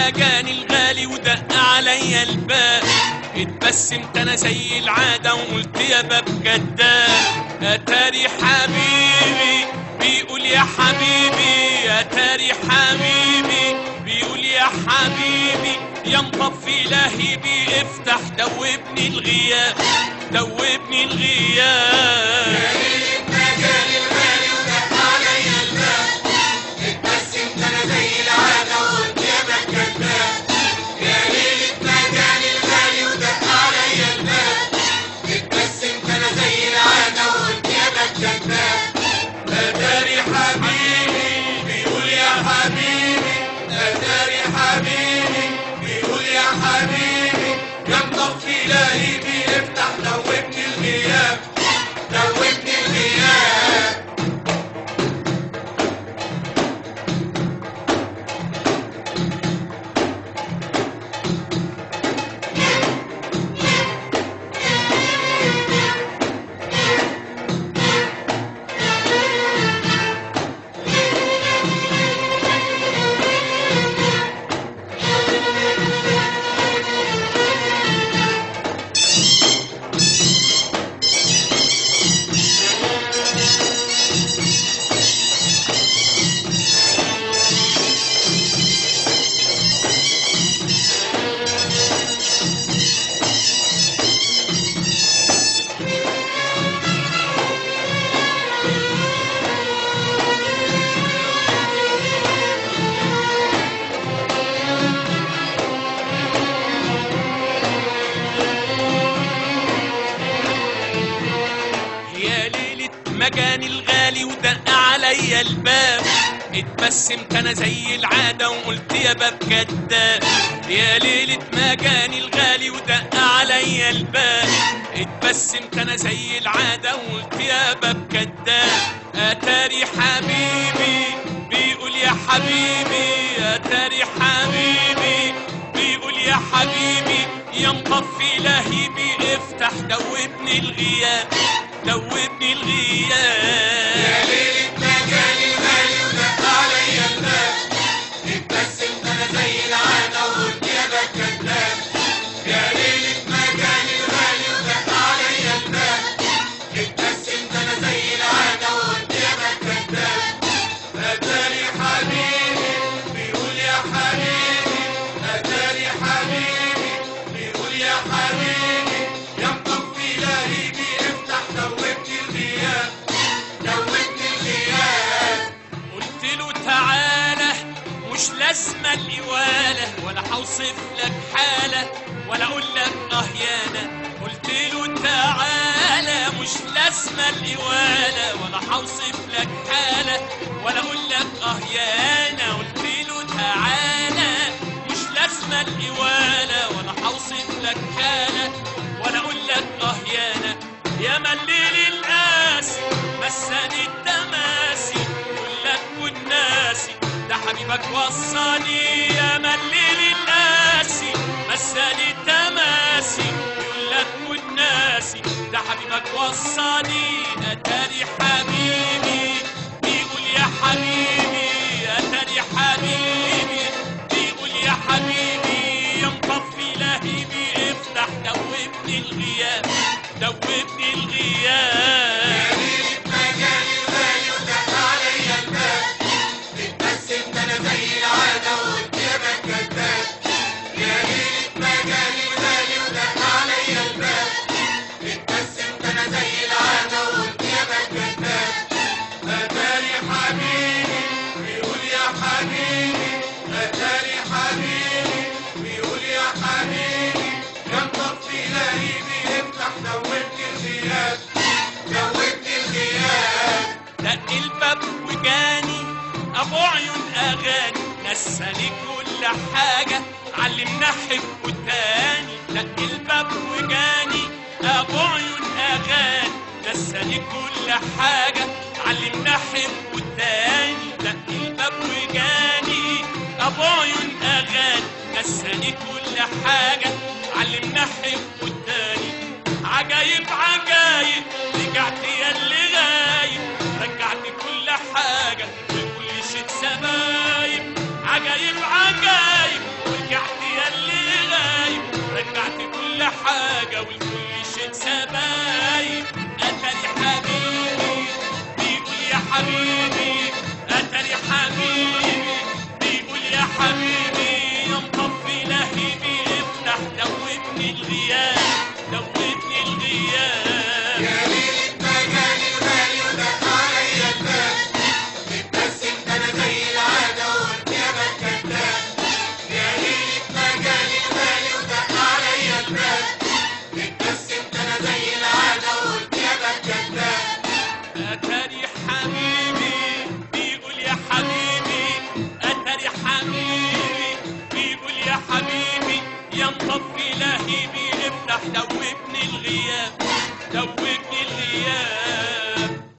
ما جاني الغالي ودق عليا الباب اتبسمت انا زي العادة وقلت يا باب كداب اتاري حبيبي بيقول يا حبيبي اتاري حبيبي بيقول يا حبيبي يا مطفي لهيبي افتح دوبني الغياب دوبني الغياب اتاري حبيبي بيقول يا حبيبي اتاري حبيبي بيقول يا حبيبي يا مطفي لهيبي افتح دوبني الغياب دوبني الغياب يا ليلة مجاني الغالي ودق عليا الباب اتبسمت انا زي العادة وقلت يا باب كداب يا ليلة مجاني الغالي ودق عليا الباب اتبسمت انا زي العادة وقلت يا باب كداب اتاري حبيبي بيقول يا حبيبي اتاري حبيبي بيقول يا حبيبي يا مطفي لهيبي افتح دوبني الغياب دوبني الغياب اتاري حبيبي بيقول يا حبيبي اتاري حبيبي بيقول يا حبيبي يا مطفي لهيبي افتح دوبني الغياب دوبني الغياب قلت له تعالى مش لازمة الإوالة ولا هوصف لك حالة ولا أقول لك أهيانة قلت له تعالى مش لازمة الإوالة ولا هوصف لك حالة ولا أقول لك أهيانة قلت له تعالى مش لازمة الإوالة ولا هوصف لك حالة ولا أقول لك أهيانة يا مليل القاسي مساني التماسي كلك والناسي ده حبيبك وصاني يا مليل القاسي مساني التماسي كلك والناسي ده حبيبك وصاني اتاري حبيبي بيقول يا حبيبي اتاري حبيبي بيقول يا حبيبي يا مطفي لهيبي افتح دوبني الغياب دوبني الغياب اتاري حبيبي بيقول يا حبيبي اتاري حبيبي بيقول يا حبيبي يا مطفي لهيبي افتح دوبني الغياب دوبني الغياب دق الباب وجاني ابو عيون اغاني نساني كل حاجه علمنا حب تاني دق الباب وجاني ابو عيون اغاني نساني كل حاجه علمنا حب تاني دق الباب وجاني ابو عيون اغاني نساني كل حاجه علمنا حب تاني عجايب عجايب رجعت يا اللي غايب رجعت كل حاجة وكل شيء سبايب عجايب عجايب سبايب اتاري حبيبي بيقول يا حبيبي اتاري حبيبي بيقول يا حبيبي يا مطفي لهيبي افتح دوتني الغياب دوتني الغياب يا ليلة مجالي الغالي ودق عليا الباب اتبسمت انا زي العادة وقلت يا باب كداب يا ليلة مجالي الغالي ودق عليا الباب اتبسمت انا زي العادة وقلت يا باب كداب اتاري حبيبي بيقول يا حبيبي اتاري حبيبي بيقول يا حبيبي يا مطفي لهيبي افتح دوبني الغياب دوبني